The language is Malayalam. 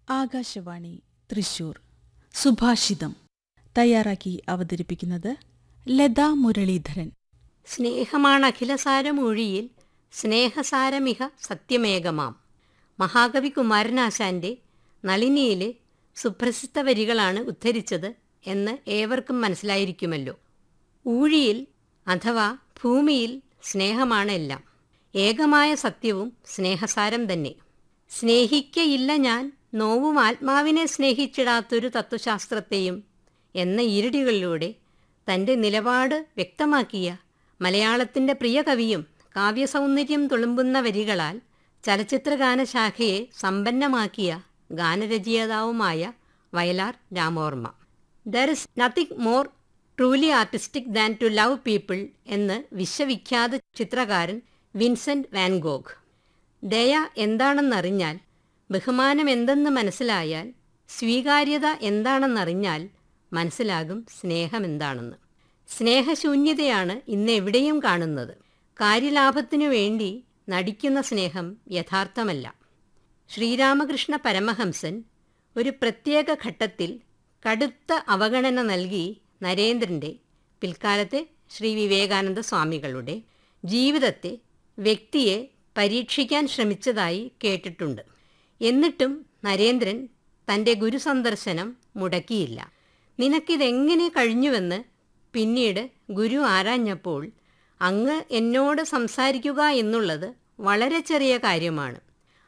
ആകാശവാണി തൃശൂർ സുഭാഷിതം തയ്യാറാക്കി അവതരിപ്പിക്കുന്നത് ലതാ മുരളീധരൻ സ്നേഹമാണ് അഖിലസാരമൊഴിയിൽ സ്നേഹസാരമിഹ സത്യമേകമാം മഹാകവി കുമാരനാശാന്റെ നളിനിയിലെ സുപ്രസിദ്ധ വരികളാണ് ഉദ്ധരിച്ചത് എന്ന് ഏവർക്കും മനസ്സിലായിരിക്കുമല്ലോ ഊഴിയിൽ അഥവാ ഭൂമിയിൽ സ്നേഹമാണ് എല്ലാം ഏകമായ സത്യവും സ്നേഹസാരം തന്നെ സ്നേഹിക്കയില്ല ഞാൻ നോവും ആത്മാവിനെ സ്നേഹിച്ചിടാത്തൊരു തത്വശാസ്ത്രത്തെയും എന്ന ഈരടികളിലൂടെ തൻ്റെ നിലപാട് വ്യക്തമാക്കിയ മലയാളത്തിൻ്റെ പ്രിയ കവിയും കാവ്യസൗന്ദര്യം തുളുമ്പുന്ന വരികളാൽ ചലച്ചിത്രഗാനശാഖയെ സമ്പന്നമാക്കിയ ഗാനരചയിതാവുമായ Vayalar Ramavarma there is nothing more truly artistic than to love people എന്ന് വിശ്വവിഖ്യാത ചിത്രകാരൻ വിൻസെന്റ് വാൻഗോഗ് ദയ എന്താണെന്നറിഞ്ഞാൽ ബഹുമാനം എന്തെന്ന് മനസ്സിലായാൽ സ്വീകാര്യത എന്താണെന്നറിഞ്ഞാൽ മനസ്സിലാകും സ്നേഹമെന്താണെന്ന് സ്നേഹശൂന്യതയാണ് ഇന്ന് എവിടെയും കാണുന്നത് കാര്യലാഭത്തിനു വേണ്ടി നടിക്കുന്ന സ്നേഹം യഥാർത്ഥമല്ല ശ്രീരാമകൃഷ്ണ പരമഹംസൻ ഒരു പ്രത്യേക ഘട്ടത്തിൽ കടുത്ത അവഗണന നൽകി നരേന്ദ്രൻ്റെ പിൽക്കാലത്തെ ശ്രീ വിവേകാനന്ദ സ്വാമികളുടെ ജീവിതത്തെ വ്യക്തിയെ പരീക്ഷിക്കാൻ ശ്രമിച്ചതായി കേട്ടിട്ടുണ്ട് എന്നിട്ടും നരേന്ദ്രൻ തൻ്റെ ഗുരുസന്ദർശനം മുടക്കിയില്ല നിനക്കിതെങ്ങനെ കഴിഞ്ഞുവെന്ന് പിന്നീട് ഗുരു ആരാഞ്ഞപ്പോൾ അങ്ങ് എന്നോട് സംസാരിക്കുക എന്നുള്ളത് വളരെ ചെറിയ കാര്യമാണ്